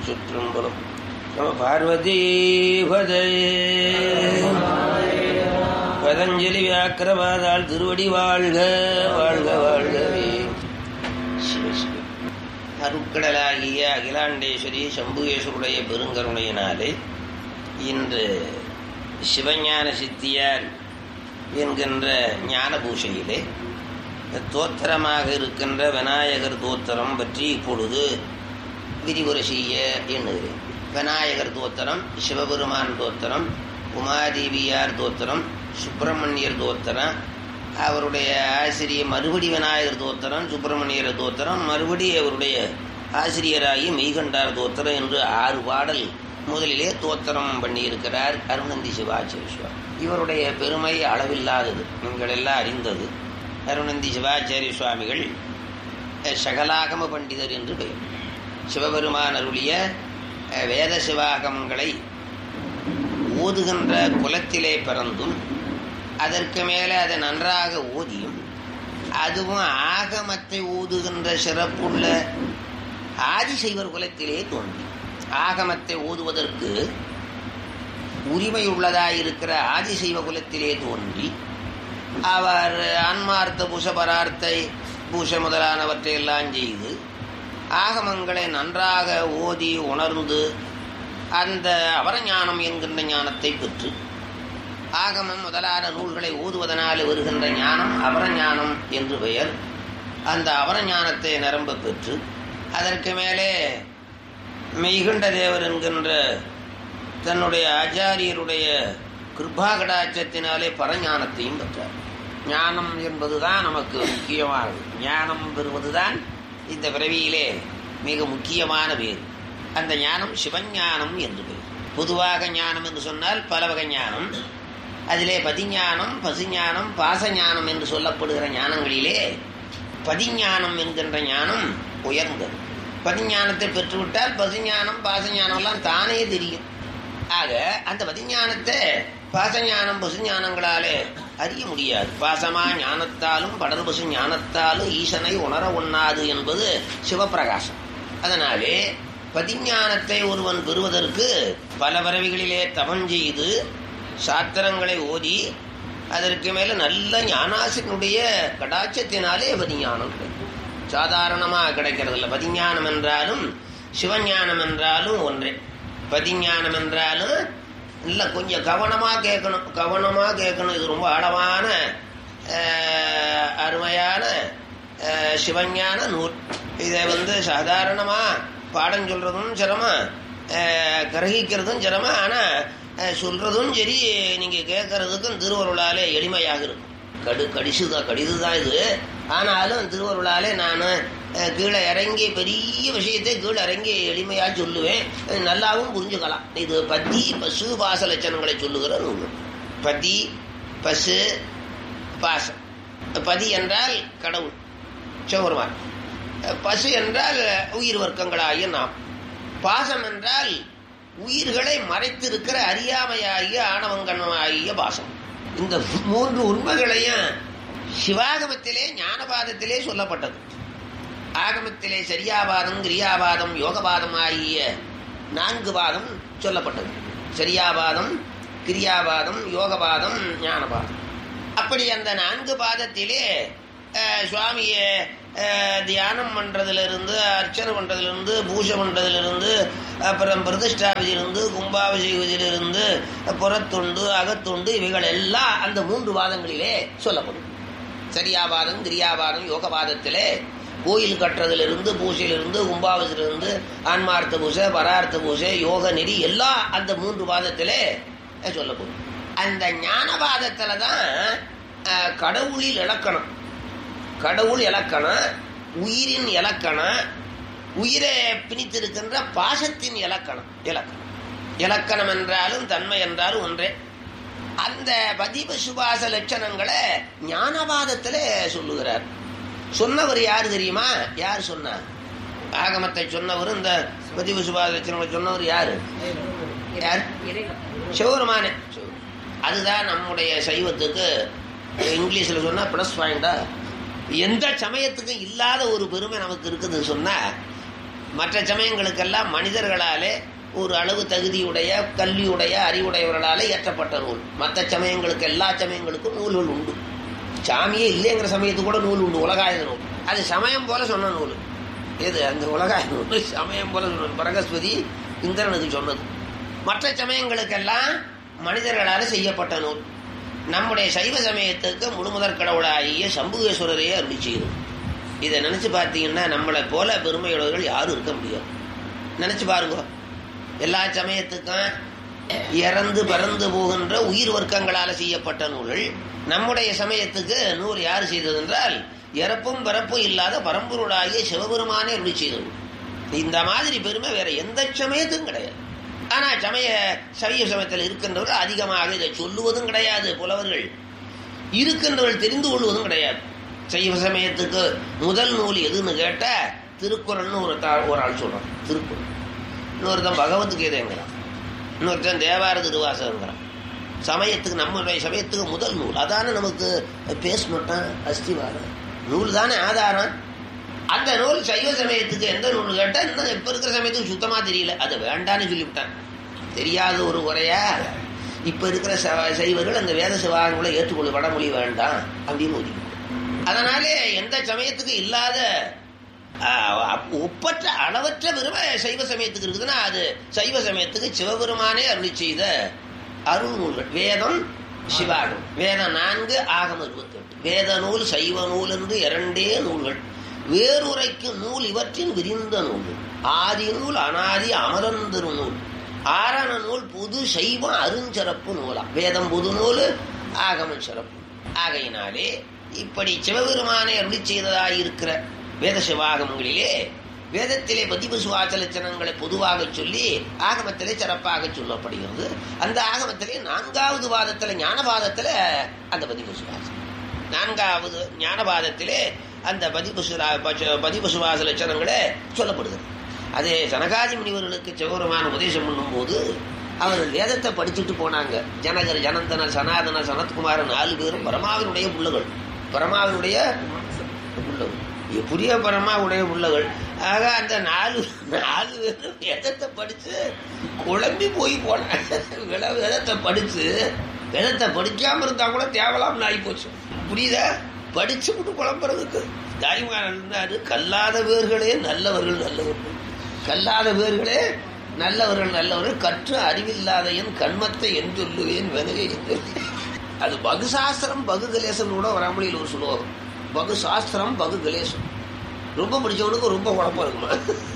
திருச்சிற்றம்பலம் நம பார்வதி பதஞ்சலி வியாக்கிரவாதாள் திருவடி வாழ்க வாழ்க வாழ்கவே சிவ சிவ அருட்கடலாகிய அகிலாண்டேஸ்வரி சம்புகேஸ்வருடைய பெருங்கருணையினாலே இன்று சிவஞான சித்தியார் என்கின்ற ஞான பூஷையிலே தோத்திரமாக இருக்கின்ற விநாயகர் தோத்திரம் பற்றி இப்பொழுது விரிவுரை செய்ய எண்ணுகிறேன் விநாயகர் தோத்திரம் சிவபெருமான் தோத்திரம் உமாதேவியார் தோத்திரம் சுப்பிரமணியர் தோத்திரம் அவருடைய ஆசிரியர் மறுபடி விநாயகர் தோத்திரம் சுப்பிரமணியர் தோத்திரம் மறுபடி அவருடைய ஆசிரியராகி மெய்கண்டார் தோத்திரம் என்று ஆறு பாடல் முதலிலே தோத்திரம் பண்ணியிருக்கிறார் அருணந்தி சிவாச்சாரிய இவருடைய பெருமை அளவில்லாதது நீங்கள் எல்லாம் அறிந்தது அருணந்தி சிவாச்சாரிய சுவாமிகள் சகலாகம பண்டிதர் என்று பெயர் சிவபெருமான் அருளிய வேத சிவாகமங்களை ஓதுகின்ற குலத்திலே பிறந்தும் அதற்கு மேலே அதை நன்றாக ஓதியும் அதுவும் ஆகமத்தை ஊதுகின்ற சிறப்புள்ள ஆதிசைவர் குலத்திலே தோன்றி ஆகமத்தை ஊதுவதற்கு உரிமை உள்ளதாயிருக்கிற ஆதிசைவ குலத்திலே தோன்றி அவர் ஆன்மார்த்த பூஷபரார்த்தை பூஷ முதலானவற்றை எல்லாம் செய்து ஆகமங்களை நன்றாக ஓதி உணர்ந்து அந்த அவரஞானம் என்கின்ற ஞானத்தை பெற்று ஆகமம் முதலான நூல்களை ஓதுவதனால் வருகின்ற ஞானம் அவரஞானம் என்று பெயர் அந்த அவரஞானத்தை நிரம்ப பெற்று அதற்கு மேலே மெய்கண்ட தேவர் என்கின்ற தன்னுடைய ஆச்சாரியருடைய கிருபாகடாச்சத்தினாலே பரஞானத்தையும் பெற்றார் ஞானம் என்பதுதான் நமக்கு முக்கியமானது ஞானம் பெறுவதுதான் இந்த பிறவியிலே மிக முக்கியமான பேர் அந்த ஞானம் சிவஞானம் என்று பேர் பொதுவாக ஞானம் என்று சொன்னால் பல வகை ஞானம் அதிலே பதிஞானம் பசுஞானம் பாசஞானம் என்று சொல்லப்படுகிற ஞானங்களிலே பதிஞானம் என்கின்ற ஞானம் உயர்ந்தது பதிஞானத்தை பெற்றுவிட்டால் பசுஞானம் பாசஞானம் எல்லாம் தானே தெரியும் ஆக அந்த பதிஞானத்தை பாசஞானம் பசுஞானங்களாலே அறிய முடியாது பாசமா ஞானத்தாலும் படர் பசு ஞானத்தாலும் ஈசனை உணர ஒண்ணாது என்பது சிவப்பிரகாசம் அதனாலே பதிஞானத்தை ஒருவன் பெறுவதற்கு பல பறவைகளிலே தவம் செய்து சாத்திரங்களை ஓதி அதற்கு மேல நல்ல ஞானாசினுடைய கடாட்சத்தினாலே பதிஞானம் சாதாரணமாக கிடைக்கிறது இல்லை பதிஞானம் என்றாலும் சிவஞானம் என்றாலும் ஒன்றே பதிஞானம் என்றாலும் இல்லை கொஞ்சம் கவனமாக கேட்கணும் கவனமாக கேட்கணும் இது ரொம்ப ஆழமான அருமையான சிவஞான நூல் இதை வந்து சாதாரணமாக பாடம் சொல்கிறதும் சிரமம் கிரகிக்கிறதும் சிரமம் ஆனால் சொல்கிறதும் சரி நீங்கள் கேட்கறதுக்கும் திருவருளாலே எளிமையாக இருக்கும் கடு கடிசுதான் கடிதுதான் இது ஆனாலும் திருவருளாலே நான் கீழே இறங்கி பெரிய விஷயத்தை கீழே இறங்கி எளிமையாக சொல்லுவேன் நல்லாவும் புரிஞ்சுக்கலாம் இது பத்தி பசு பாச லட்சணங்களை சொல்லுகிற நூல் பதி பசு பாசம் பதி என்றால் கடவுள் சிவபெருமான் பசு என்றால் உயிர் வர்க்கங்களாகிய நாம் பாசம் என்றால் உயிர்களை மறைத்திருக்கிற அறியாமையாகிய ஆணவங்கண்ணமாகிய பாசம் இந்த மூன்று உண்மைகளையும் சிவாகமத்திலே ஞானபாதத்திலே சொல்லப்பட்டது ஆகமத்திலே சரியாபாதம் கிரியாபாதம் யோகபாதம் ஆகிய நான்கு பாதம் சொல்லப்பட்டது சரியாபாதம் கிரியாபாதம் யோகபாதம் ஞானபாதம் அப்படி அந்த நான்கு பாதத்திலே சுவாமியை தியானம் பண்ணுறதுலேருந்து அர்ச்சனை பண்ணுறதுலேருந்து பூஜை பண்ணுறதுலேருந்து அப்புறம் பிரதிஷ்டாபிதிலிருந்து கும்பாபிஷேகத்திலிருந்து புறத்துண்டு அகத்துண்டு இவைகள் எல்லாம் அந்த மூன்று வாதங்களிலே சொல்லப்படும் சரியாபாதம் கிரியாபாதம் யோகபாதத்திலே கோயில் கட்டுறதுலேருந்து பூசையிலிருந்து கும்பாபிஷிலிருந்து ஆன்மார்த்த பூசை பரார்த்த பூசை யோக நெறி எல்லாம் அந்த மூன்று பாதத்திலே சொல்லப்படும் அந்த ஞானபாதத்தில் தான் கடவுளில் இலக்கணம் கடவுள் இலக்கணம் உயிரின் இலக்கணம் உயிரை பிணித்திருக்கின்ற பாசத்தின் இலக்கணம் இலக்கணம் இலக்கணம் என்றாலும் தன்மை என்றாலும் ஒன்றே அந்த பதிப சுபாச லட்சணங்களை ஞானவாதத்தில் சொல்லுகிறார் சொன்னவர் யார் தெரியுமா யார் சொன்னார் ஆகமத்தை சொன்னவர் இந்த பதிவு சுபாச லட்சணங்களை சொன்னவர் யாரு யார் சிவருமானே அதுதான் நம்முடைய சைவத்துக்கு இங்கிலீஷில் சொன்னால் ப்ளஸ் பாயிண்டா எந்த சமயத்துக்கும் இல்லாத ஒரு பெருமை நமக்கு இருக்குதுன்னு சொன்னா மற்ற சமயங்களுக்கெல்லாம் மனிதர்களாலே ஒரு அளவு தகுதியுடைய கல்வியுடைய அறிவுடையவர்களாலே இயற்றப்பட்ட நூல் மற்ற சமயங்களுக்கு எல்லா சமயங்களுக்கும் நூல்கள் உண்டு சாமியே இல்லைங்கிற சமயத்துக்கு கூட நூல் உண்டு உலகாயுத நூல் அது சமயம் போல சொன்ன நூல் எது அந்த உலகாயுத நூல் சமயம் போல சொன்னது பரகஸ்பதி இந்திரனுக்கு சொன்னது மற்ற சமயங்களுக்கெல்லாம் மனிதர்களால் செய்யப்பட்ட நூல் நம்முடைய சைவ சமயத்துக்கு முழுமுதற் கடவுளாகிய சம்புகேஸ்வரரையே அருளி செய்யும் இதை நினைச்சு பார்த்தீங்கன்னா நம்மளை போல பெருமையுள்ளவர்கள் யாரும் இருக்க முடியாது நினைச்சு பாருங்க எல்லா சமயத்துக்கும் இறந்து பறந்து போகின்ற உயிர் வர்க்கங்களால் செய்யப்பட்ட நூல்கள் நம்முடைய சமயத்துக்கு நூல் யார் செய்தது என்றால் இறப்பும் பிறப்பும் இல்லாத பரம்பொருளாகிய சிவபெருமானே அருளி செய்தது இந்த மாதிரி பெருமை வேற எந்த சமயத்துக்கும் கிடையாது ஆனா சமய சமய சமயத்தில் இருக்கின்றவர்கள் அதிகமாக இதை சொல்லுவதும் கிடையாது புலவர்கள் இருக்கின்றவர்கள் தெரிந்து கொள்வதும் கிடையாது சைவ சமயத்துக்கு முதல் நூல் எதுன்னு கேட்ட திருக்குறள்னு ஒரு தா- ஒரு ஆள் சொல்றான் திருக்குறள் இன்னொருத்தன் பகவத்கீதைங்கிறான் இன்னொருத்தன் தேவார திருவாசகங்கிறான் சமயத்துக்கு நம்மளுடைய சமயத்துக்கு முதல் நூல் அதானே நமக்கு பேஸ்மெண்ட்டான் அஸ்திவாரம் நூல் தானே ஆதாரம் அந்த நூல் சைவ சமயத்துக்கு எந்த நூல் கேட்டா இன்னும் இப்ப இருக்கிற சமயத்துக்கு சுத்தமா தெரியல அது வேண்டான்னு சொல்லிவிட்டான் தெரியாத ஒரு உரையா இப்ப இருக்கிற ச- சைவர்கள் அந்த வேத சிவாகங்களை ஏற்றுக்கொள்ள வடமொழி வேண்டாம் அப்படின்னு ஒதுக்கி அதனாலே எந்த சமயத்துக்கு இல்லாத ஆஹ், ஒப்பற்ற அளவற்ற பெருமை சைவ சமயத்துக்கு இருக்குதுன்னா அது சைவ சமயத்துக்கு சிவபெருமானே அருளி செய்த அருள் நூல்கள் வேதம் சிவாகம் வேதம் நான்கு ஆகம் இருபத்தெட்டு வேத நூல் சைவ நூல் என்று இரண்டே நூல்கள் வேறுரைக்கு நூல் இவற்றின் விரிந்த நூல் ஆதி நூல் அனாதி அமரந்திரு நூல் ஆரண நூல் புது சைவம் அருஞ்சிறப்பு நூலாம் வேதம் புது நூல் ஆகமம் சிறப்பு ஆகையினாலே இப்படி சிவபெருமானை அருளி செய்ததாய் இருக்கிற வேத சிவாகமங்களிலே வேதத்திலே பதிவு சுவாசலட்சணங்களை பொதுவாக சொல்லி ஆகமத்திலே சிறப்பாக சொல்லப்படுகிறது அந்த ஆகமத்திலே நான்காவது வாதத்துல ஞானவாதத்துல அந்த பதிவு சுவாசம் நான்காவது ஞானவாதத்திலே அந்த பதிவு சுரா- பச்ச- பதிவு சுவாச லட்சணங்களே சொல்லப்படுகிறது அதே சனகாதி முனிவர்களுக்கு சிவபெருமான உபதேசம் பண்ணும்போது அவர் வேதத்தை படிச்சுட்டு போனாங்க ஜனகர் ஜனந்தனர் சனாதனர் சனத்குமார் நாலு பேரும் பரமாவினுடைய புள்ளகள் பரமாவினுடைய புள்ளகள் புரிய பரமாவுடைய புள்ளகள் ஆக அந்த நாலு நாலு பேரும் வேதத்தை படிச்சு குழம்பி போய் போனாங்க விள வேதத்தை படிச்சு வேதத்தை படிக்காம இருந்தா கூட தேவலாம்னு ஆகி போச்சு புரியுதா படிச்சு விட்டு குழம்புறதுக்கு தாய்மான் இருந்தாரு கல்லாத பேர்களே நல்லவர்கள் நல்லவர்கள் கல்லாத பேர்களே நல்லவர்கள் நல்லவர்கள் கற்று அறிவில்லாத என் கண்மத்தை என் சொல்லுவேன் வினவே என் சொல்லுவேன். அது பகுசாஸ்திரம் பகு கலேசம் கூட வராமலில் ஒரு சுலோகம் பகு சாஸ்திரம் பகு கலேசம் ரொம்ப படிச்சவனுக்கு ரொம்ப குழப்பம் இருக்குமா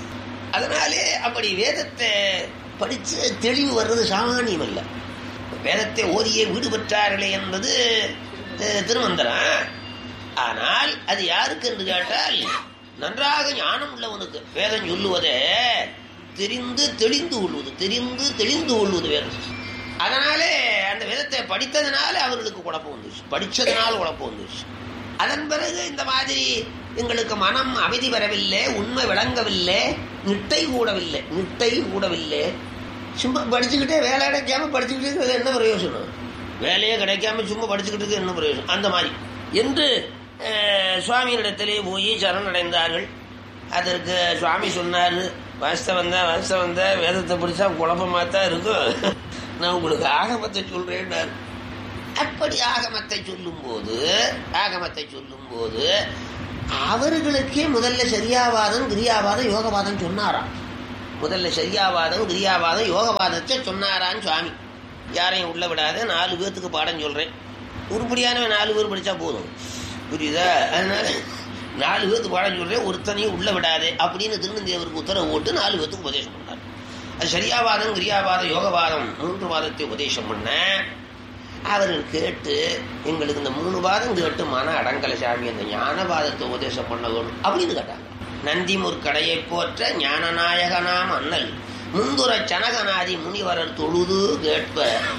அதனாலே அப்படி வேதத்தை படிச்சு தெளிவு வர்றது சாமானியம் அல்ல வேதத்தை ஓதியே வீடு பெற்றார்களே என்பது அஹ், திருமந்திரம் ஆனால் அது யாருக்கு என்று கேட்டால் நன்றாக ஞானம் உள்ளவனுக்கு வேதம் சொல்லுவதே தெரிந்து தெளிந்து கொள்வது தெரிந்து தெளிந்து கொள்வது வேதம் அதனாலே அந்த வேதத்தை படித்ததுனால அவர்களுக்கு குழப்பம் வந்துச்சு படிச்சதுனால குழப்பம் வந்துச்சு அதன் பிறகு இந்த மாதிரி எங்களுக்கு மனம் அமைதி வரவில்லை உண்மை விளங்கவில்லை நிட்டை கூடவில்லை நிட்டை கூடவில்லை சும்மா படிச்சுக்கிட்டே வேலை கிடைக்காம படிச்சுக்கிட்டே இருக்கிறது என்ன பிரயோஜனம் வேலையே கிடைக்காம சும்மா படிச்சுக்கிட்டு இருக்கிறது என்ன பிரயோஜனம் அந்த மாதிரி என்று அஹ், சுவாமியினிடத்திலே போய் சரணடைந்தார்கள் அதற்கு சுவாமி சொன்னார் வாஸ்தவம் தான் வாஸ்தவம் தான் வேதத்தை படிச்சா குழப்பமாக தான் இருக்கும் நான் உங்களுக்கு ஆகமத்தை சொல்றேன்னாரு அப்படி ஆகமத்தை சொல்லும்போது ஆகமத்தை சொல்லும்போது அவர்களுக்கே முதல்ல சரியாவாதம் கிரியாவாதம் யோகவாதம் சொன்னாராம் முதல்ல சரியாவாதம் கிரியாவாதம் யோகவாதத்தை சொன்னாரான்னு சுவாமி யாரையும் உள்ள விடாத நாலு பேர்த்துக்கு பாடம் சொல்றேன் உருப்படியானவன் நாலு பேர் படிச்சா போதும் புரியுதா அதனால நாலு பேர்த்துக்கு பாடம் சொல்றேன் ஒருத்தனையும் உள்ள விடாதே அப்படின்னு திருநந்தேவருக்கு உத்தரவு போட்டு நாலு பேர்த்துக்கு உபதேசம் பண்ணார் அது சரியாவாதம் கிரியாவாதம் யோகவாதம் மூன்று வாதத்தை உபதேசம் பண்ண அவர்கள் கேட்டு எங்களுக்கு இந்த மூணு வாதம் கேட்டு மன அடங்கல சாமி அந்த ஞானவாதத்தை உபதேசம் பண்ண வேணும் அப்படின்னு கேட்டாங்க நந்தி முற்கடையை போற்ற ஞானநாயகனாம் அண்ணல் முந்துர சனகநாதி முனிவரர் தொழுது கேட்ப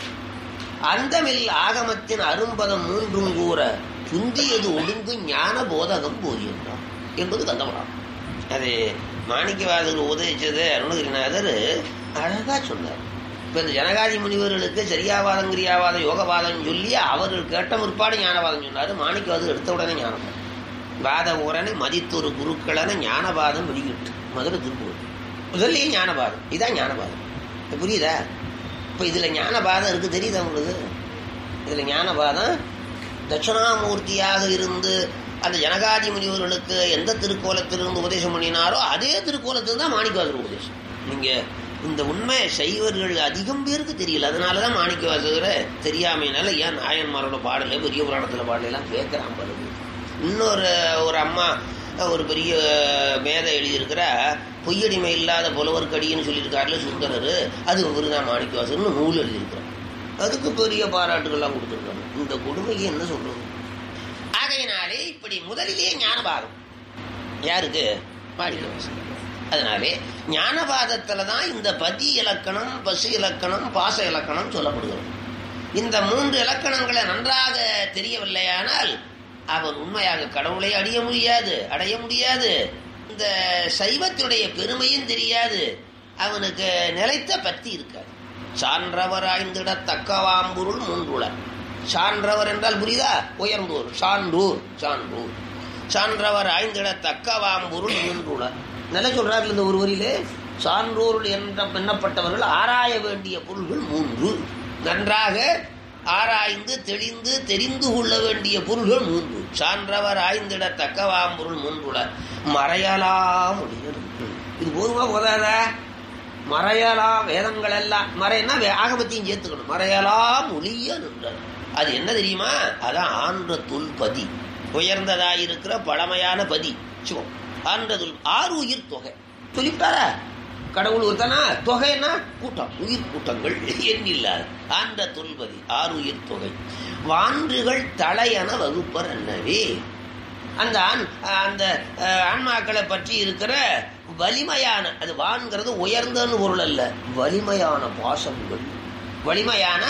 அந்தமில் ஆகமத்தின் அரும்பதம் மூன்றும் கூற புந்தியது ஒடுங்கு ஞான போதகம் போதியுண்டாம் என்பது கந்தபுரம் அது மாணிக்கவாதர் உதவிச்சது அருணகிரிநாதர் அழகா சொன்னார் இப்ப இந்த ஜனகாதி முனிவர்களுக்கு சரியாவாதம் கிரியாவாதம் யோகவாதம் சொல்லி அவர்கள் கேட்ட முற்பாடு ஞானவாதம் சொன்னாரு மாணிக்கவாதர் எடுத்த உடனே ஞானம் வாத உடனே மதித்தொரு குருக்களன ஞானவாதம் வெளியிட்டு முதல்ல திருப்புகழ் முதல்லயே ஞானபாதம் இதான் ஞானபாதம் இப்ப புரியுதா இப்ப இதுல ஞானபாதம் இருக்கு தெரியுதா உங்களுக்கு இதுல ஞானபாதம் தட்சிணாமூர்த்தியாக இருந்து அந்த ஜனகாதி முனிவர்களுக்கு எந்த திருக்கோலத்திலிருந்து உபதேசம் பண்ணினாரோ அதே திருக்கோலத்தில் தான் மாணிக்கவாசகர் உபதேசம் நீங்க இந்த உண்மை சைவர்கள் அதிகம் பேருக்கு தெரியல அதனாலதான் மாணிக்கவாசகரை தெரியாமைனால ஏன் நாயன்மாரோட பாடல பெரிய புராணத்துல பாடலாம் கேட்கிறான் பாருங்க இன்னொரு ஒரு அம்மா ஒரு பெரிய மேதை எழுதியிருக்கிற பொய்யடிமை இல்லாத புலவர் கடின்னு சொல்லியிருக்காருல சுந்தரர் அது இவர் தான் மாணிக்கவாசகர்னு நூல் எழுதியிருக்கிறார் அதுக்கு பெரிய பாராட்டுகள்லாம் கொடுத்துருக்காங்க இந்த கொடுமைக்கு என்ன சொல்றது ஆகையினாலே இப்படி முதலிலேயே ஞானபாதம் யாருக்கு மாணிக்கவாசகர் அதனாலே ஞானபாதத்துல தான் இந்த பதி இலக்கணம் பசு இலக்கணம் பாச இலக்கணம் சொல்லப்படுகிறது இந்த மூன்று இலக்கணங்களை நன்றாக தெரியவில்லையானால் அவன் உண்மையாக கடவுளை அடைய முடியாது அடைய முடியாது இந்த சைவத்தினுடைய பெருமையும் தெரியாது அவனுக்கு நிலைத்த பத்தி இருக்காது சான்றவர் ஆய்ந்திட தக்கவாம்பொருள் மூன்றுள சான்றவர் என்றால் புரியுதா உயர்ந்தோர் சான்றோர் சான்றோர் சான்றவர் ஆய்ந்திட தக்கவாம்பொருள் மூன்றுள நல்ல சொல்றார்கள் இந்த ஒரு வரியிலே சான்றோர் என்ற எண்ணப்பட்டவர்கள் ஆராய வேண்டிய பொருள்கள் மூன்று நன்றாக ஆராய்ந்து தெளிந்து தெரிந்து கொள்ள வேண்டிய பொருள்கள் மூன்று சான்றவர் ஆய்ந்திட தக்கவாம் பொருள் மூன்றுல மறையலா முடியும் இது போதுமா போதாதா மறையலா வேதங்கள் எல்லாம் மறைன்னா ஆகமத்தையும் சேர்த்துக்கணும் மறையலா மொழிய நின்றது அது என்ன தெரியுமா அதான் ஆன்ற தொல்பதி உயர்ந்ததாயிருக்கிற பழமையான பதி சிவம் ஆன்றதுல் ஆறு உயிர் தொகை சொல்லிவிட்டாரா கடவுள் ஒருத்தனா தொகைன்னா கூட்டம் உயிர் கூட்டங்கள் எண்ணில்லாது ஆண்ட தொல்பதி ஆறு உயிர் தொகை வான்றுகள் தலையன வகுப்பர் என்னவே அந்த ஆண் அந்த ஆன்மாக்களை பற்றி இருக்கிற வலிமையான அது வான்கிறது உயர்ந்தன்னு பொருள் அல்ல வலிமையான பாசங்கள் வலிமையான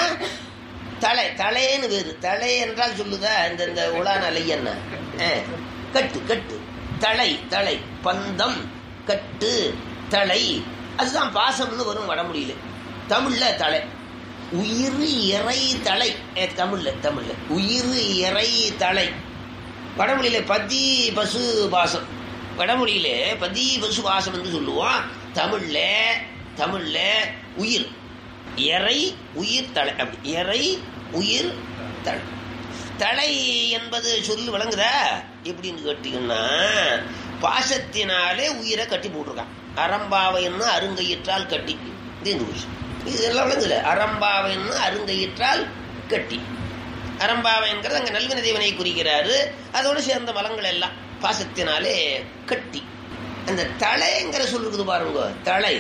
தலை தலைன்னு வேறு தலை என்றால் சொல்லுதா இந்த இந்த உலான அலை என்ன கட்டு கட்டு தலை தலை பந்தம் கட்டு தலை அதுதான் பாசம்னு வரும் வடமொழியில தமிழ்ல தலை உயிர் இறை தலை தமிழ்ல தமிழ்ல உயிர் இறை தலை வடமொழியில பதி பசு பாசம் வடமொழியில பதி பசு பாசம் என்று சொல்லுவோம் தமிழ்ல தமிழ்ல உயிர் இறை உயிர் தலை அப்படி இறை உயிர் தலை தலை என்பது சொல்லி விளங்குதா எப்படின்னு கேட்டீங்கன்னா பாசத்தினாலே உயிரை கட்டி போட்டிருக்கான் அறம்பாவைன்னு அருங்கையிற்றால் கட்டி இது விஷயம் இதெல்லாம் விளங்குல அறம்பாவைன்னு அருங்கையிற்றால் கட்டி அறம்பாவைங்கிறது அங்கே நல்வின தேவனை குறிக்கிறாரு அதோடு சேர்ந்த மலங்கள் எல்லாம் பாசத்தினாலே கட்டி அந்த தலைங்கிற சொல்லுக்குது பாருங்க தலை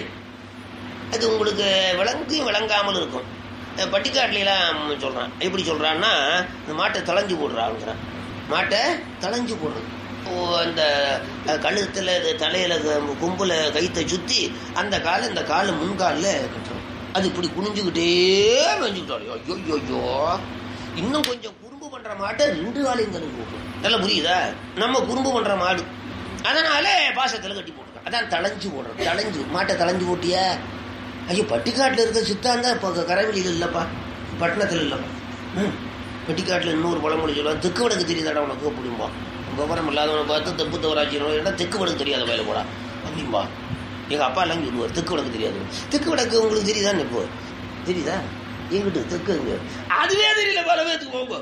அது உங்களுக்கு விளங்கு விளங்காமல் இருக்கும் பட்டிக்காட்டுலாம் சொல்றான் எப்படி சொல்றான்னா இந்த மாட்டை தளைஞ்சு போடுறாங்கிறான் மாட்டை தளைஞ்சு போடுறது அந்த கழுத்துல தலையில கும்புல கைத்தை சுத்தி அந்த காலை இந்த காலை முன்காலில் கட்டுறோம் அது இப்படி குனிஞ்சுக்கிட்டே மெஞ்சுக்கிட்டோம் ஐயோ ஐயோ இன்னும் கொஞ்சம் குறும்பு பண்ற மாட்டை ரெண்டு காலையும் தள்ளி போடுறோம் நல்லா புரியுதா நம்ம குறும்பு பண்ற மாடு அதனால பாசத்துல கட்டி போட்டுருக்கோம் அதான் தளைஞ்சு போடுறோம் தளைஞ்சு மாட்டை தளைஞ்சு போட்டியா ஐயோ பட்டிக்காட்டில் இருக்க சித்தான் தான் இப்போ கரைவெளியில் இல்லைப்பா பட்டணத்தில் இல்லைப்பா ம் பட்டிக்காட்டில் இன்னொரு பழமொழி சொல்லுவா தெற்கு வடக்கு தெரியுதாடா உனக்கு அப்படிம்பா விவரம் இல்லாதவனை பார்த்து தெப்பு தவறாச்சினா தெற்கு வடக்கு தெரியாத வயல போடா அப்படிம்பா எங்கள் அப்பா எல்லாம் சொல்லுவார் தெற்கு வடக்கு தெரியாது தெற்கு வடக்கு உங்களுக்கு தெரியுதான்னு இப்போ தெரியுதா எங்கிட்ட தெற்கு இங்க அதுவே தெரியல பல பேருக்கு போங்க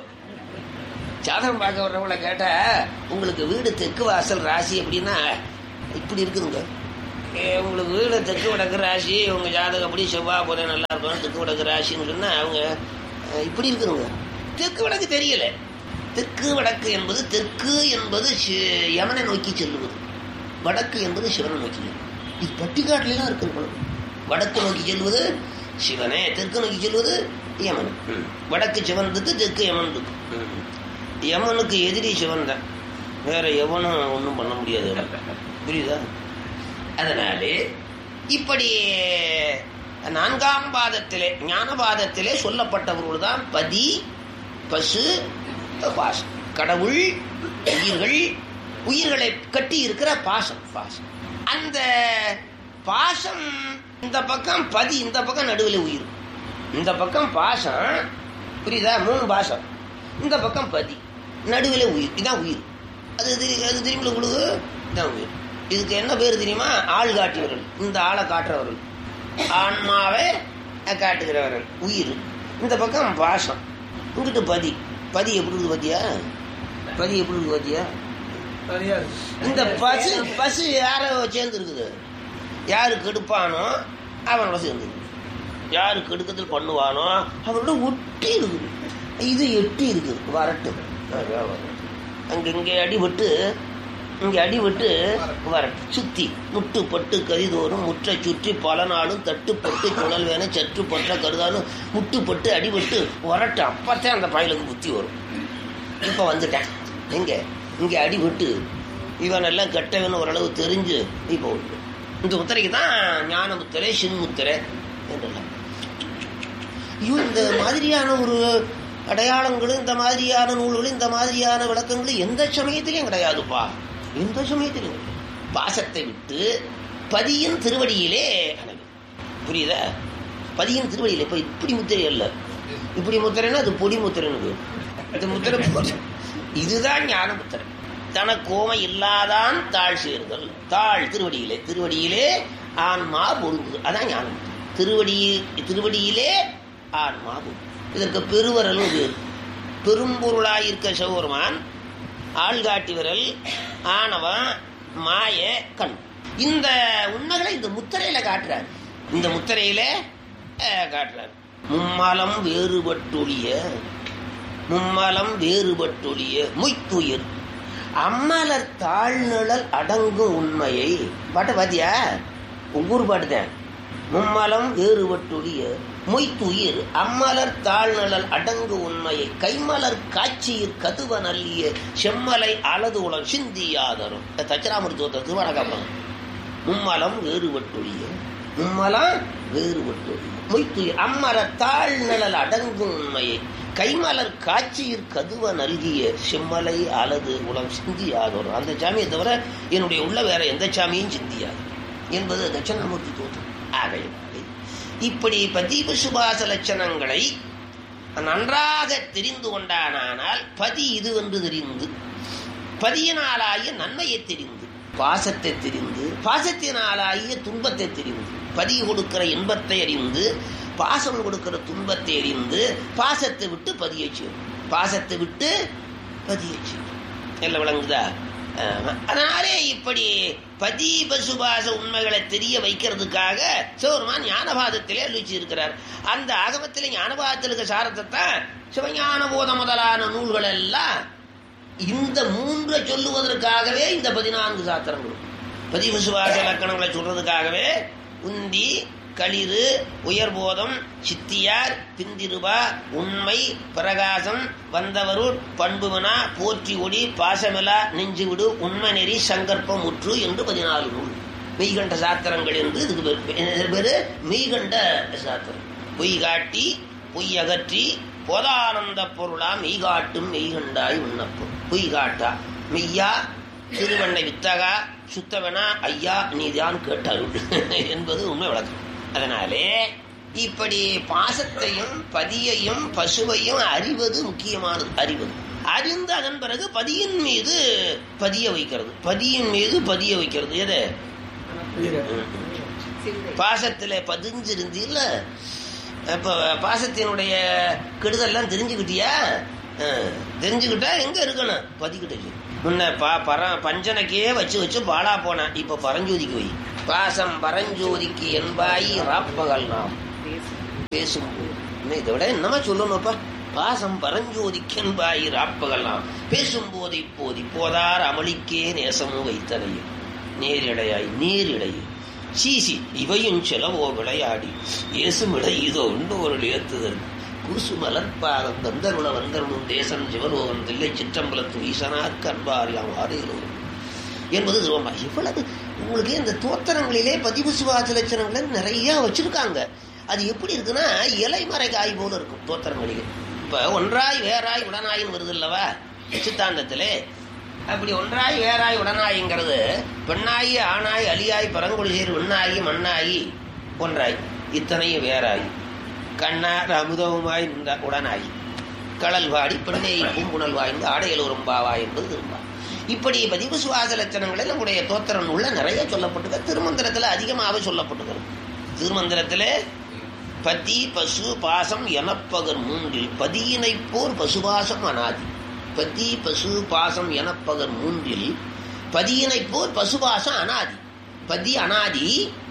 ஜாதகம் பார்க்க வர்றவங்கள கேட்டா உங்களுக்கு வீடு தெற்கு வாசல் ராசி அப்படின்னா இப்படி இருக்குதுங்க உங்களுக்கு வீடு தெற்கு வடக்கு ராசி உங்க ஜாதகம் அப்படி செவ்வாய் போதே நல்லா இருக்கும் தெற்கு வடக்கு ராசின்னு சொன்னா அவங்க இப்படி இருக்குதுங்க தெற்கு வடக்கு தெரியல தெற்கு வடக்கு என்பது தெற்கு என்பது யமனை நோக்கி செல்லுவது வடக்கு என்பது சிவனை நோக்கி இது பட்டிக்காட்டிலாம் இருக்கு வடக்கு நோக்கி செல்வது சிவனே தெற்கு நோக்கி செல்வது யமன் வடக்கு சிவன் இருக்கு தெற்கு யமன் இருக்கு யமனுக்கு எதிரி சிவன் தான் வேற எவனும் ஒன்றும் பண்ண முடியாது புரியுதா அதனாலே இப்படி நான்காம் பாதத்திலே ஞான பாதத்திலே சொல்லப்பட்டவர்கள் தான் பதி பசு பாசம் கடவுள் உயிர்கள் உயிர்களை கட்டி இருக்கிற பாசம் பாசம் அந்த பாசம் இந்த பக்கம் பதி இந்த பக்கம் நடுவில் உயிர் இந்த பக்கம் பாசம் புரியுதா மூணு பாசம் இந்த பக்கம் பதி நடுவில் உயிர் இதான் உயிர் அது அது திரும்பி கொடுக்கு இதான் உயிர் இதுக்கு என்ன பேர் தெரியுமா ஆள் காட்டியவர்கள் இந்த ஆளை காட்டுறவர்கள் ஆன்மாவை காட்டுகிறவர்கள் உயிர் இந்த பக்கம் பாசம் இங்கிட்டு பதி பதி எப்படி இருக்குது பாத்தியா பதி எப்படி இருக்குது பாத்தியா இந்த பசு பசு யார சேர்ந்து இருக்குது யாரு கெடுப்பானோ அவனோட சேர்ந்து யாரு கெடுக்கத்தில் பண்ணுவானோ அவனோட ஒட்டி இருக்குது இது எட்டி இருக்குது வரட்டு அங்க இங்கே அடிபட்டு இங்கே அடிபட்டு வரட்டு சுத்தி முட்டு பட்டு கரிதோறும் முற்றை சுற்றி பல நாளும் தட்டுப்பட்டு குழல் வேண சற்று பற்ற கருதாலும் முட்டுப்பட்டு அடிபட்டு வரட்டு அப்பத்தான் அந்த பயலுக்கு புத்தி வரும் இப்போ வந்துட்டேன் எங்க இங்கே அடிபட்டு இவனெல்லாம் கெட்டவன் ஓரளவு தெரிஞ்சு இப்போ உண்டு இந்த முத்திரைக்கு தான் ஞான முத்திரை சின்முத்திரை என்றெல்லாம் ஐயோ இந்த மாதிரியான ஒரு அடையாளங்களும் இந்த மாதிரியான நூல்களும் இந்த மாதிரியான விளக்கங்களும் எந்த சமயத்திலையும் கிடையாதுப்பா எந்த சமயத்திலும் கிடையாது. பாசத்தை விட்டு பதியின் திருவடியிலே அணங்கு. புரியுதா பதியின் திருவடியிலே இப்ப இப்படி முத்திரை அல்ல இப்படி முத்திரைன்னா அது பொடி முத்திரைன்னு இந்த முத்திரை போட்டு இதுதான் ஞான முத்திரை தனக்கோமை இல்லாதான் தாழ் சேர்தல் தாழ் திருவடியிலே திருவடியிலே ஆன்மா பொருங்குது அதான் ஞானம் திருவடி திருவடியிலே ஆன்மா பொருங்குது இதற்கு பெருவரலும் பேர் பெரும்பொருளாயிருக்க சிவபெருமான் ஆள்காட்டி விரல் ஆணவன் மாய கண் இந்த உண்மைகளை இந்த முத்திரையில காட்டுறார் இந்த முத்திரையில அஹ், காட்டுறார் மும்மலம் வேறுபட்டொழிய மும்மலம் வேறுபட்டொழிய மொய்த்துயிர் அம்மலர் தாழ்நிழல் அடங்கும் உண்மையை பாட்ட பாத்தியா ஒவ்வொரு பாட்டு தான் மும்மலம் வேறுபட்டொழிய மொய்த்துயிர் அம்மலர் தாழ்நிழல் அடங்கு உண்மையை கைமலர் காட்சியிற் கதுவ நல்லிய செம்மலை அலது உளம் சிந்தியாதரும் தச்சராமூர்த்தி திருவணகாப்பம் மும்மலம் வேறுபட்டொழிய மும்மலம் வேறுபட்டொழிய மொய்த்துயிர் அம்மர தாழ்நிழல் அடங்கும் உண்மையை கைமலர் காட்சியிற் கதுவ நல்கிய செம்மலை அலது உளம் சிந்தியாதோர் அந்த சாமியை தவிர என்னுடைய உள்ள வேற எந்த சாமியும் சிந்தியாது என்பது தட்சணாமூர்த்தி தோற்றம் ஆகையினாலே இப்படி பதீப சுபாச லட்சணங்களை நன்றாக தெரிந்து கொண்டானால் பதி இது என்று தெரிந்து பதியினாலாகிய நன்மையை தெரிந்து பாசத்தை தெரிந்து பாசத்தினாலாகிய துன்பத்தை தெரிந்து பதி கொடுக்கிற இன்பத்தை அறிந்து பாசம் கொடுக்கிற துன்பத்தை அறிந்து பாசத்தை விட்டு பதியை செய்யும் பாசத்தை விட்டு பதியை செய்யும் எல்லாம் விளங்குதா ஆமா. அதனாலே இப்படி பதி பசுபாச உண்மைகளை தெரிய வைக்கிறதுக்காக சிவருமான் ஞானபாதத்திலே அழிச்சு இருக்கிறார் அந்த ஆகமத்திலே ஞானபாதத்தில் இருக்க சாரத்தை தான் சிவஞான போத முதலான நூல்கள் எல்லாம் இந்த மூன்றை சொல்லுவதற்காகவே இந்த பதினான்கு சாத்திரங்களும் பதிவு சுவாச இலக்கணங்களை சொல்றதுக்காகவே உந்தி களிறு உயர்போதம் சித்தியார் பிந்திருபா உண்மை பிரகாசம் வந்தவருள் பண்புவனா போற்றி ஒடி பாசமிலா நெஞ்சுவிடு உண்மை நெறி சங்கற்பம் முற்று என்று பதினாலு நூல் மெய்கண்ட சாத்திரங்கள் என்று இதுக்கு பேரு. இது பேரு மெய்கண்ட சாத்திரம் பொய் காட்டி பொய் அகற்றி போதானந்த பொருளா மெய் காட்டும் மெய்கண்டாய் உண்ணப்பம் பொய் காட்டா மெய்யா திருவண்ணை வித்தகா சுத்தவனா ஐயா நீதான் கேட்டாருள் என்பது உண்மை விளக்கம் அதனாலே இப்படி பாசத்தையும் பதியையும் பசுவையும் அறிவது முக்கியமானது அறிவது அறிந்து அதன் பிறகு பதியின் மீது பதிய வைக்கிறது பதியின் மீது பதிய வைக்கிறது எது பாசத்துல பதிஞ்சிருந்தீல்ல இப்ப பாசத்தினுடைய கெடுதல்லாம் தெரிஞ்சுக்கிட்டியா அஹ், தெரிஞ்சுக்கிட்டா எங்க இருக்கணும் பதிக்கிட்டு முன்ன பா பர பஞ்சனைக்கே வச்சு வச்சு பாலா போனேன் இப்ப பரஞ்சோதிக்கு வை பாசம் பரஞ்சோதிக்கு என்பாய் ராப்பகல் நாம் பேசும்போது இன்னும் இதை விட என்னமா சொல்லணும்ப்பா பாசம் பரஞ்சோதிக்கென்பாய் ராப்பகலாம் பேசும்போது இப்போது இப்போதார் அமளிக்கே நேசமும் வைத்தனையும் நேரிடையாய் நீரிடையே சீசி இவையும் செலவோ விளையாடி இயேசுமிட இதோ உண்டு ஒரு ஏத்துதல் கூசு மலர்பாதம் தந்தருள வந்தருளும் தேசம் சிவலோகம் தில்லை சிற்றம்பலத்து ஈசனார் கண்பார் யாம் ஆறுகிறோம் என்பது திருவம்பா இவ்வளவு உங்களுக்கு இந்த தோத்திரங்களிலே பதிவு சுவாச லட்சணங்களை நிறைய வச்சிருக்காங்க அது எப்படி இருக்குன்னா இலைமறை காய் போல இருக்கும் தோத்திரங்களிலே இப்ப ஒன்றாய் வேறாய் உடனாயின்னு வருது இல்லவா சித்தாந்தத்திலே அப்படி ஒன்றாய் வேறாய் உடனாய்ங்கிறது பெண்ணாயி ஆணாய் அலியாய் பரங்குடி சேர் விண்ணாயி மண்ணாயி ஒன்றாய் இத்தனையும் வேறாய் கண்ணார் அமுதவுமாய் நின்ற உடனாய் கடல் வாடி பெண்ணை பூங்குணல் வாய்ந்து ஆடையில் ஒரு பாவா என்பது திரும்பா இப்படி பதிவு சுவாச லட்சணங்களில் நம்முடைய தோத்திர நூல்ல நிறைய சொல்லப்பட்டிருக்கு திருமந்திரத்தில் அதிகமாக சொல்லப்பட்டிருக்கு திருமந்திரத்தில் பதி பசு பாசம் எனப்பகர் மூன்றில் பதியினை போர் பசுபாசம் அனாதி பதி பசு பாசம் எனப்பகர் மூன்றில் பதியினை போர் பசுபாசம் அனாதி பதி அனாதி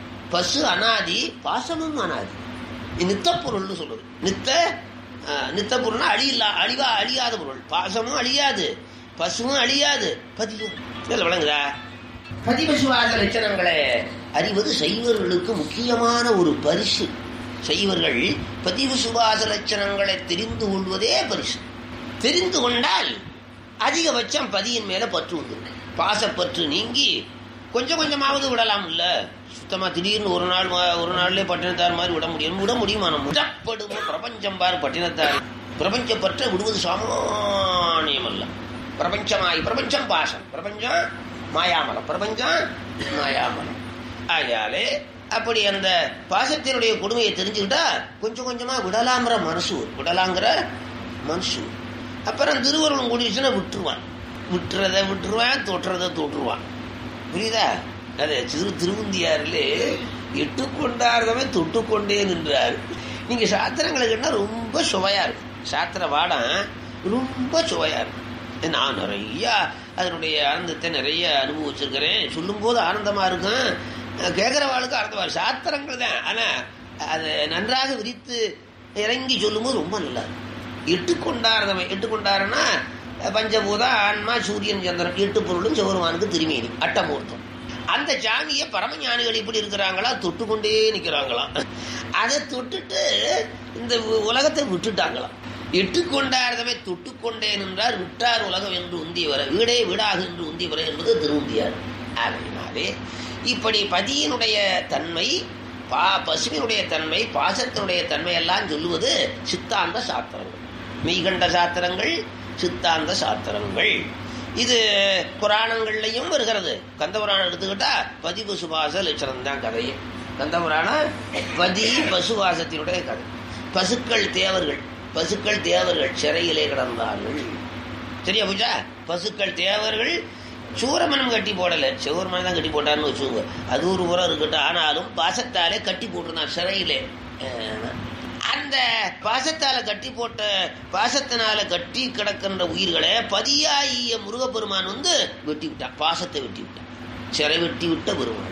பசு அனாதி பாசமும் அனாதி இது நித்த பொருள்னு சொல்லுது நித்த அஹ், நித்த பொருள்னா அழியில்லா அழிவா அழியாத பொருள் பாசமும் அழியாது பசுவும் அழியாது பதியும் இதில் விளங்குதா பதிபசுவாத லட்சணங்களை அறிவது சைவர்களுக்கு முக்கியமான ஒரு பரிசு சைவர்கள் பதிவு சுபாச லட்சணங்களை தெரிந்து கொள்வதே பரிசு தெரிந்து கொண்டால் அதிகபட்சம் பதியின் மேல பற்று உண்டு பாசப்பற்று நீங்கி கொஞ்சம் கொஞ்சமாவது விடலாம் இல்ல சுத்தமா திடீர்னு ஒரு நாள் மா- ஒரு நாள்லயே பட்டினத்தார் மாதிரி விட முடியும் விட முடியுமா நம்ம விடப்படுமோ பிரபஞ்சம் பார் பட்டினத்தார் பிரபஞ்சப்பற்ற விடுவது சாமானியம் அல்ல பிரபஞ்சமாய் பிரபஞ்சம் பாசம் பிரபஞ்சம் மாயாமலம் பிரபஞ்சம் மாயாமலம் ஆகையாலே அப்படி அந்த பாசத்தினுடைய கொடுமையை தெரிஞ்சுக்கிட்டா கொஞ்சம் கொஞ்சமா விடலாங்கிற மனசு வரும். விடலாங்கிற மனசு வரும். அப்புறம் திருவருளும் கூடிச்சுன்னா விட்டுருவான் விட்டுறத விட்டுருவான் தொட்டுறத தொட்டுருவான் புரியுதா அது திரு திருவுந்தியாரிலே எட்டு கொண்டார்தவன் தொட்டு கொண்டே நின்றார் நீங்க சாத்திரங்களை கேட்டா ரொம்ப சுவையா இருக்கும் சாத்திர வாடம் ரொம்ப சுவையா இருக்கும் நான் நிறைய அதனுடைய ஆனந்தத்தை நிறைய அனுபவிச்சிருக்கிறேன் சொல்லும்போது ஆனந்தமா இருக்கும் கேட்குறவாளுக்கு ஆனந்தமா இருக்கும். சாத்திரங்கள் தான் ஆனா அதை நன்றாக விரித்து இறங்கி சொல்லும்போது ரொம்ப நல்லா இருக்கும் எட்டு கொண்டாடுறவன் எட்டு கொண்டாடுனா பஞ்சபூதம் ஆன்மா சூரியன் சந்திரன் எட்டு பொருளும் சிவருமானுக்கு திருமேனி அட்டமூர்த்தம் அந்த சாமியை பரமஞானிகள் இப்படி இருக்கிறாங்களா தொட்டு கொண்டே நிற்கிறாங்களாம் அதை தொட்டுட்டு இந்த உ- உலகத்தை விட்டுட்டாங்களாம் எட்டு கொண்டாடுறவை தொட்டு கொண்டே நின்றார் விட்டார் உலகம் என்று உந்தியவர வீடே வீடாக என்று உந்தியவர என்பது திருவுந்தியார் ஆகையினாலே இப்படி பதியினுடைய தன்மை பா பசுவினுடைய தன்மை பாசத்தினுடைய தன்மை எல்லாம் சொல்லுவது சித்தாந்த சாத்திரங்கள் மெய்கண்ட சாத்திரங்கள் சித்தாந்த சாத்திரங்கள் இது புராணங்கள்லையும் வருகிறது கந்த புராணம் எடுத்துக்கிட்டா பதி பசுபாச லட்சணம் தான் கதையே கந்த புராணம் பதி பசுவாசத்தினுடைய கதை பசுக்கள் தேவர்கள் பசுக்கள் தேவர்கள் சிறையிலே கிடந்தார்கள் சரியா பூஜா பசுக்கள் தேவர்கள் சூரமனம் கட்டி போடல சிவருமன் தான் கட்டி போட்டான்னு வச்சுக்கோங்க அது ஒரு உரம் இருக்கட்டும் ஆனாலும் பாசத்தாலே கட்டி போட்டிருந்தான் சிறையிலே அஹ், அந்த பாசத்தால கட்டி போட்ட பாசத்தினால கட்டி கிடக்கின்ற உயிர்களை பதியாகிய முருகப்பெருமான் வந்து வெட்டி விட்டான் பாசத்தை வெட்டி விட்டான் சிறை வெட்டி விட்ட பெருமான்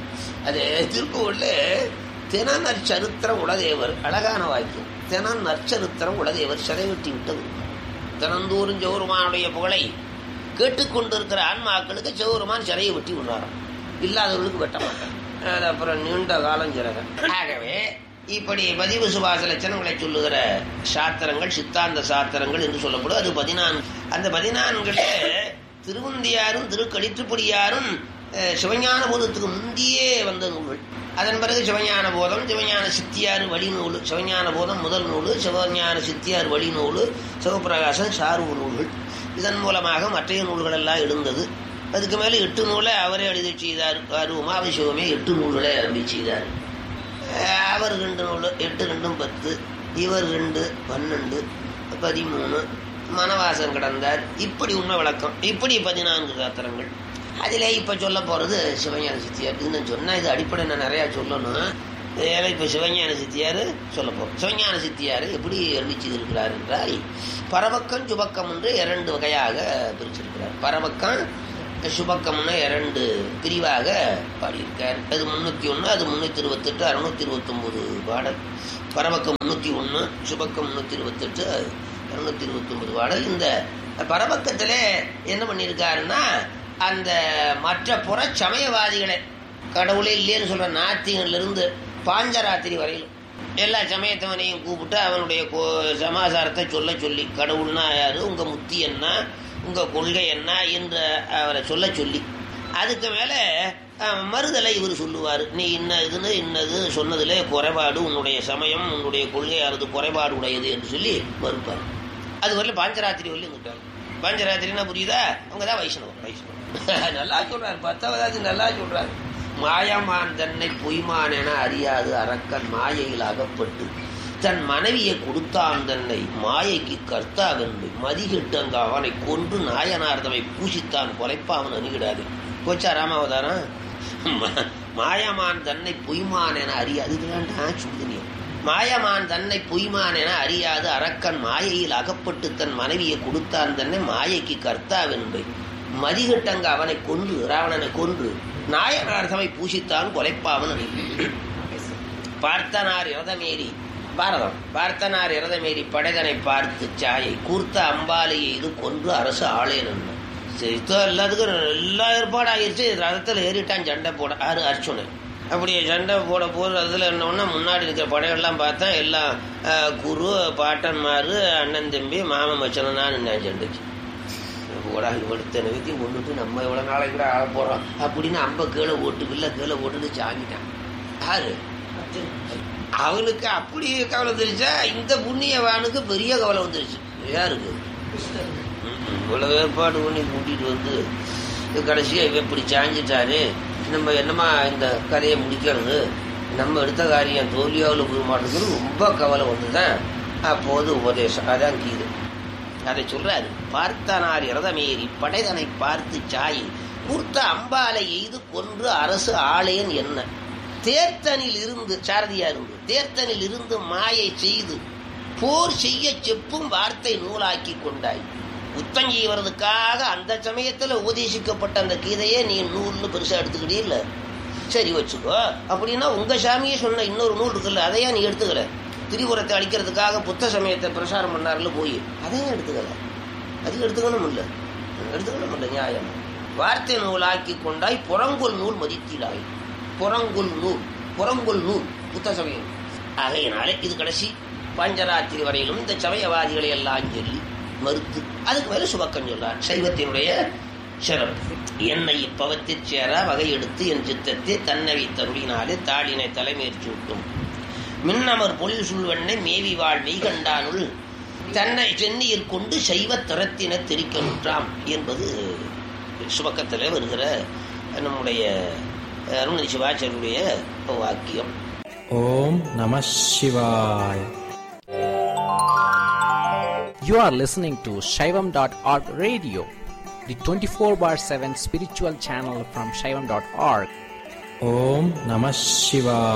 அது திருப்பூர்ல தின நற்சரித்திரம் உலதேவர் அழகான வாக்கியம் தின நற்சரித்திரம் உலதேவர் சிறை வெட்டி விட்ட பெருமான் தினந்தோறும் ஜெவருமானுடைய புகழை கேட்டுக்கொண்டிருக்கிற ஆன்மாக்களுக்கு சிவருமான் சிறையை வெட்டி விடுறாராம் இல்லாதவர்களுக்கு வெட்ட மாட்டார் அது அப்புறம் நீண்ட காலம் சிறக ஆகவே இப்படி பதிவு சுபாச லட்சணங்களை சொல்லுகிற சாத்திரங்கள் சித்தாந்த சாத்திரங்கள் என்று சொல்லப்படும் அது பதினான்கு அந்த பதினான்குல திருவந்தியாரும் திருக்கடிற்றுப்படியாரும் அஹ், சிவஞான போதத்துக்கு முந்தியே வந்த நூல்கள் அதன் பிறகு சிவஞான போதம் சிவஞான சித்தியார் வழி நூல் சிவஞான போதம் முதல் நூல் சிவஞான சித்தியார் வழி நூல் சிவபிரகாசம் சார்பு நூல்கள் இதன் மூலமாக மற்றைய நூல்கள் எல்லாம் எழுந்தது அதுக்கு மேலே எட்டு நூலை அவரே எழுதி செய்தார் அவர் உமாபிஷேகமே எட்டு நூல்களை எழுதி செய்தார் அஹ் அவர் ரெண்டு நூல் எட்டு ரெண்டும் பத்து இவர் ரெண்டு பன்னெண்டு பதிமூணு மனவாசம் கடந்தார் இப்படி உண்மை விளக்கம் இப்படி பதினான்கு சாத்திரங்கள் அதில் இப்போ சொல்ல போகிறது சிவஞான சித்தியார் இது நான் சொன்னால் இது அடிப்படை நான் நிறையா சொல்லணும் ஏன்னா இப்போ சிவஞான சித்தியார் சொல்ல போகிறோம் சிவஞான சித்தியார் எப்படி அறிவிச்சு இருக்கிறார் என்றால் பரவக்கம் சுபக்கம் என்று இரண்டு வகையாக பிரிச்சிருக்கிறார் பரவக்கம் சுபக்கம்னு இரண்டு பிரிவாக பாடியிருக்கார் அது முன்னூற்றி ஒன்று அது முந்நூற்றி இருபத்தெட்டு அறுநூத்தி இருபத்தொம்போது பாடல் பரவக்கம் முந்நூற்றி ஒன்று சுபக்கம் முந்நூற்றி இருபத்தெட்டு இரநூத்தி இருபத்தொம்போது பாடல் இந்த பரவக்கத்தில் என்ன பண்ணியிருக்காருன்னா அந்த மற்ற புற சமயவாதிகளை கடவுளே இல்லைன்னு சொல்ற நாத்திகன்ல இருந்து பாஞ்சராத்திரி வரையிலும் எல்லா சமயத்தவனையும் கூப்பிட்டு அவனுடைய கோ- சமாசாரத்தை சொல்ல சொல்லி கடவுள்னா யாரு உங்க முத்தி என்ன உங்க கொள்கை என்ன என்று அவரை சொல்ல சொல்லி அதுக்கு மேல அஹ், மறுதலை இவர் சொல்லுவார் நீ இன்ன இதுன்னு இன்னது சொன்னதுல குறைபாடு உன்னுடைய சமயம் உன்னுடைய கொள்கையானது குறைபாடு உடையது என்று சொல்லி மறுப்பார் அது வரல பாஞ்சராத்திரி வரல இருந்துட்டாங்க பாஞ்சராத்திரின்னா புரியுதா அவங்க தான் வைஷ்ணவம் வைஷ்ணவம் நல்லா சொல்றாரு பத்தாவது நல்லா சொல்றாரு மாயமான் தன்னை பொய்மான் என அறியாது அரக்கன் மாயையில் அகப்பட்டு தன் மனைவியை கொடுத்தான் தன்னை மாயைக்கு கர்த்தாவென்று மதிகிட்டங்க அவனை கொன்று நாயனார்தமை பூசித்தான் கொலைப்பாவன் அணுகிடாது போச்சா ராமாவதாரம் ம- மாயமான் தன்னை பொய்மான் என அறியாது இதுதான் சுடுதனியம் மாயமான் தன்னை பொய்மான் என அறியாது அரக்கன் மாயையில் அகப்பட்டு தன் மனைவியை கொடுத்தான் தன்னை மாயைக்கு கர்த்தாவென்று மதிகட்டங்க அவனை கொன்று ராவணனை கொன்று நாயனார் தமை பூசித்தான் கொலைப்பாவன் அணுகி பார்த்தனார் இரதமேறி பாரதம் பார்த்தனார் இரதமேறி படைதனை பார்த்து சாயை கூர்த்த அம்பாலையை இது கொன்று அரசு ஆளேன் சரி இப்போ எல்லாத்துக்கும் எல்லா ஏற்பாடு ஆகிருச்சு ரதத்தில் ஏறிட்டான் சண்டை போட ஆறு அர்ச்சுனன் அப்படி சண்டை போட போகிற ரதத்தில் என்னன்னா முன்னாடி இருக்கிற படையெல்லாம் பார்த்தா எல்லாம் அஹ், குரு பாட்டன்மார் அண்ணன் தம்பி மாமன் மச்சனா நின்னான் சண்டைக்கு போடா இவடுத்த நிறுத்தி கொண்டுட்டு நம்ம இவ்வளோ நாளைக்கு கூட ஆள போகிறோம் அப்படின்னு அம்ப கீழே ஓட்டு வில்ல கீழே ஓட்டுட்டு சாங்கிட்டான் யாரு அவனுக்கு அப்படி கவலை வந்துருச்சா இந்த புண்ணியவானுக்கு பெரிய கவலை வந்துருச்சு யாருக்கு ம்ம். இவ்வளவு ஏற்பாடு பண்ணி கூட்டிட்டு வந்து கடைசியா இவன் இப்படி சாஞ்சிட்டாரு நம்ம என்னமா இந்த கதையை முடிக்கிறது நம்ம எடுத்த காரியம் தோல்வியாவில் போக மாட்டேங்குது ரொம்ப கவலை வந்துதான் அப்போது உபதேசம் அதான் கீது அதை சொல்றாரு பார்த்தனார் இரதமேறி படைதனை பார்த்து சாய் கூர்த்த அம்பாலை எய்து கொன்று அரசு ஆளேன் என்ன தேர்த்தனில் இருந்து சாரதியா இருந்து தேர்த்தனில் இருந்து மாயை செய்து போர் செய்ய செப்பும் வார்த்தை நூலாக்கி கொண்டாய் யுத்தம் செய்வதற்காக அந்த சமயத்துல உபதேசிக்கப்பட்ட அந்த கீதையே நீ நூல்னு பெருசா எடுத்துக்கிட்டே இல்ல சரி வச்சுக்கோ அப்படின்னா உங்க சாமியே சொன்ன இன்னொரு நூல் இருக்குல்ல அதையா நீ எடுத்துக்கல திரிபுரத்தை அழிக்கிறதுக்காக புத்த சமயத்தை பிரசாரம் பண்ணாருல போய் அதையும் எடுத்துக்கல அது எடுத்துக்கணும் இல்ல எடுத்துக்கணும் இல்ல நியாயம் வார்த்தை நூலாக்கி கொண்டாய் புறங்கொல் நூல் மதித்தீடாய் புறங்கொல் நூல் புறங்கொல் நூல் புத்த சமயம் ஆகையினாலே இது கடைசி பஞ்சராத்திரி வரையிலும் இந்த சமயவாதிகளை எல்லாம் சொல்லி மறுத்து அதுக்கு மேல சுபக்கம் சொல்லார் சைவத்தினுடைய சிறப்பு என்னை இப்பவத்தில் சேர வகை எடுத்து என் சித்தத்தை தன்னவி தருளினாலே தாளினை தலைமையேற்று விட்டும் மின்னமர் பொழில் சுழ்வெண்ணை மேவி வாழ் மெய்கண்டானுள் தன்னை சென்னியில் கொண்டு சைவ தரத்தின திரிக்கமுற்றாம் என்பது சுபக்கத்தில் வருகிற நம்முடைய அருணதி சிவாச்சாரியருடைய வாக்கியம் ஓம் நம சிவாய் You are listening to Shaivam.org radio, the 24 bar 7 spiritual channel from Shaivam.org. ஓம் நம சிவாய்